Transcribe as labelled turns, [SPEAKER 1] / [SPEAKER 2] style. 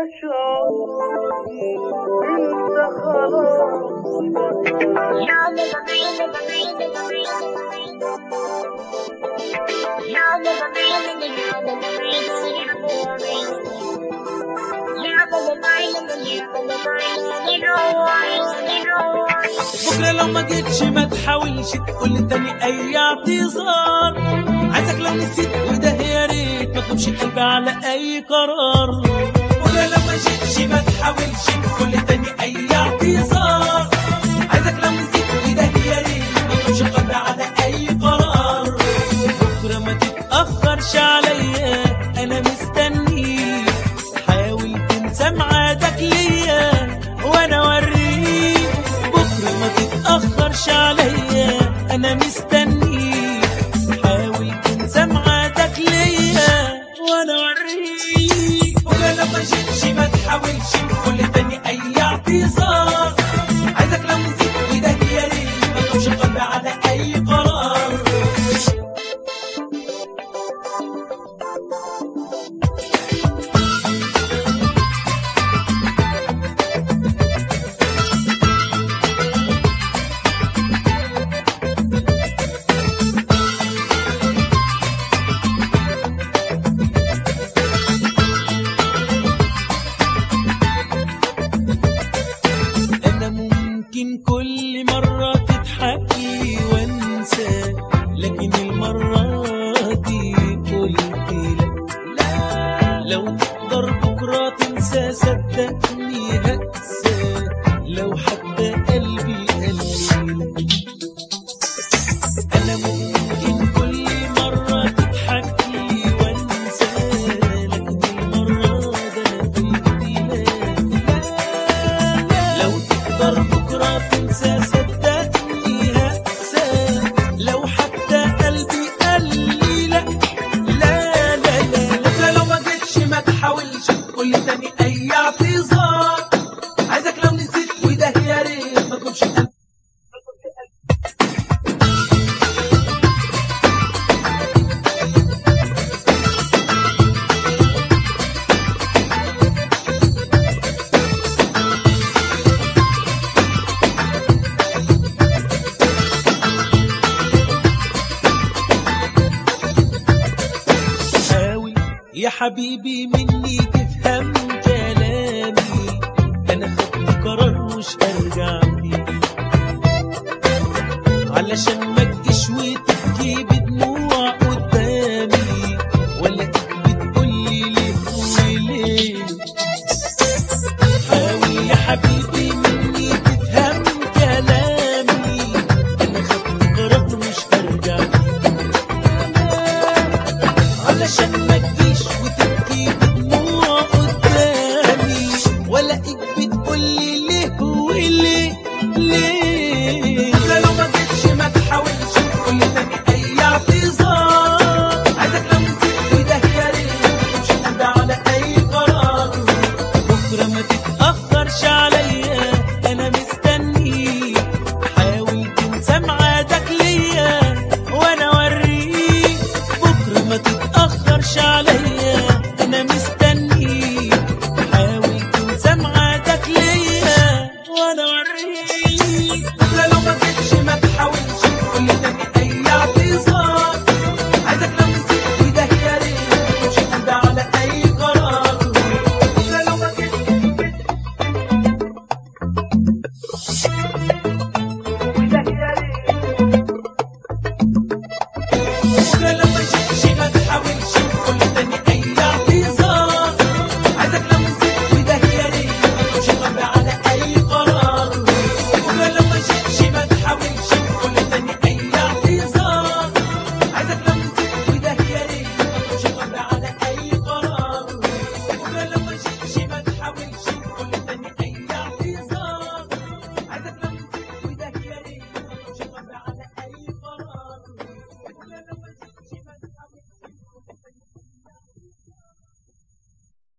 [SPEAKER 1] شعور انت خلاص
[SPEAKER 2] بكرة لو ما جيتش ما تحاولش تقول تاني أي اعتذار عايزك لو نسيت وده يا ريت ما تلومش قلبي على أي قرار بكرة لو ما جيتش ما تحاولش تقول تاني أي اعتذار عايزك لو نسيت وده يا ريت ما تلومش قلبي على أي قرار بكرة ما تتأخرش عليا أنا مستنيك حاول تنسى ميعادك ليا وأنا أوريك بكرة ما تتأخرش عليا أنا مستنيك حاول تنسى ميعادك ليا وأنا أوريك بكرة لما جيتش ما تحاولش تقول تاني أي اعتذار عايزك لو نسيت وده يا ريت ما تلومش قلبي على أي قرار انا ممكن كل مرة تضحكي وانسى لكن المرة دي قلت لا لو تقدر بكرة تنسى صدقني هنسى لو حتى قلبي قال لي لا انا ممكن كل مرة تضحكي وانسى لكن المرة ده انا قلت لا لو تقدر بكرة تنسى صدقني هنسى لو حتى قلبي قال لي لا لا لا لا لا لو ما جيتش ما تحاولش تقول لي تاني اي اعتذار عايزك لو نسيت وده يا ريت ما تقولش قلبي حاول يا حبيبي مني تفهم كلامي انا خدت قرار مش هرجع فيه علشان ما تجيش وتبكي بدموع قدامي ولا تيجي بتقولي ليه وليه حاول يا حبيبي مني تفهم كلامي انا خدت قرار مش هرجع فيه علشان ما تجيش